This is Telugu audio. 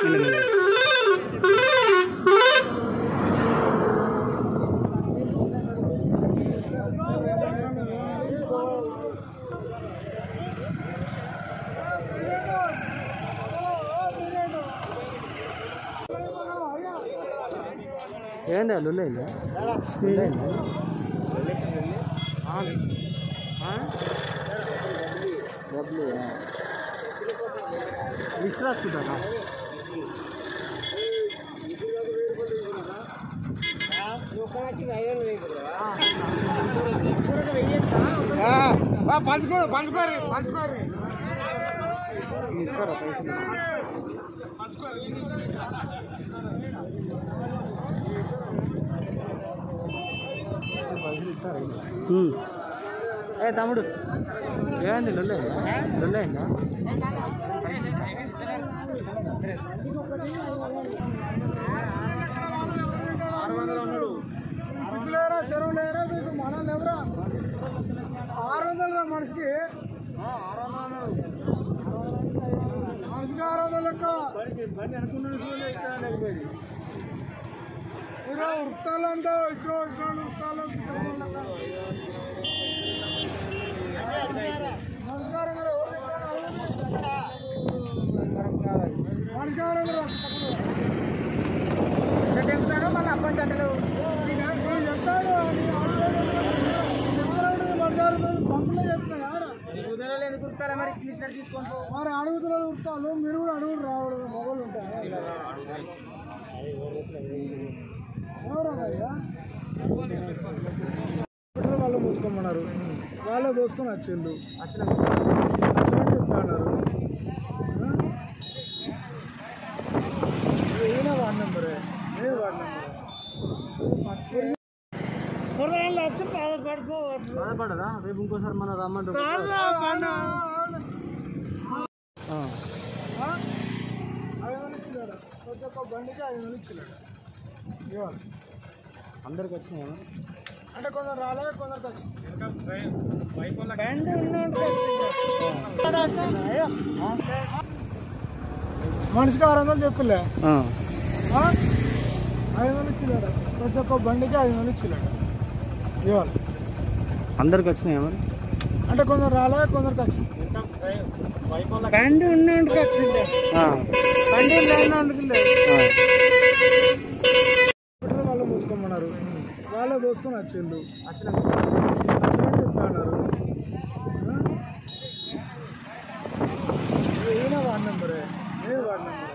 ఏంది లుల్లైందా డబ్బులు లిస్ట్ రాసుకుంటారా పంచుకోరు పంచుకోరు పంచుకోరు ఇస్తారా పైసలు ఉమ్. ఏ తమ్ముడు ఏమైంది లొల్లైందా లొల్లైందా ఆరు వందలు అన్నాడు సిగ్గులేరా చెరువు లేరా మీకు మనల్ని ఎవరా ఆరు వందలు రా మనిషికి ఆరు వందలు అన్నాడు మనిషికి ఆరు వందలు లెక్క బండి అనుకున్నాడు మీరు వృత్తాలంతా ఇచ్చిన ఇచ్చిన వృత్తాలు నమస్కారం గారు. మనిషికి ఆరు వందలు చెప్తాడు మళ్ళీ అప్పటి చెట్టలు చెప్తాడు పంపులో చెప్తాడు కుదరలు ఎందుకు కుడతారా మరి లీటర్ తీసుకొని మరి అడుగుతున్నారు కుడతాను మీరు కూడా అడుగురు రావడం మొగలు ఉంటాయి వాళ్ళు మూసుకోమన్నారు వాళ్ళే పోసుకొని వచ్చిండు వచ్చినట్టు చెప్తున్నారు ఈయన వార్డ్ నెంబరే ఏ వార్డ్ నెంబర్ పొరగాళ్ళు వచ్చి బాధపడుకోవచ్చు బాధపడరా రేపు ఇంకోసారి మన రమ్మంటారు ఆ. ఐదు వందలు ఇచ్చినాడు ప్రతి ఒక్క బండికి ఐదు వందలు ఇచ్చినాడు ఇవాళ అందరికి వచ్చినాయా అంటే కొందరు రాలే కొందరికి వచ్చింది బండి ఉన్నోడికి వచ్చింది. మనిషికి ఆరు వందలు చెప్పులే ఆ. ఆ? ఐదు వందలు ఇచ్చినాడు ప్రతి ఒక్క బండికి ఐదు వందలు ఇచ్చినాడు ఇవాళ అందరికి వచ్చినాయా మరి అంటే కొందరు రాలే కొందరికి వచ్చింది బండి ఉన్నోడికి వచ్చింది ఆ. బండి లేనోడికి లేదు ఆ. పెట్రోల్ వాళ్ళు పోసుకోమన్నారు వాళ్ళే పోసుకొని వచ్చిండు వచ్చినాక వచ్చినట్టు చెప్తున్నారు ఈయన వార్డ్ నెంబరే ఏ వార్డ్ నెంబర్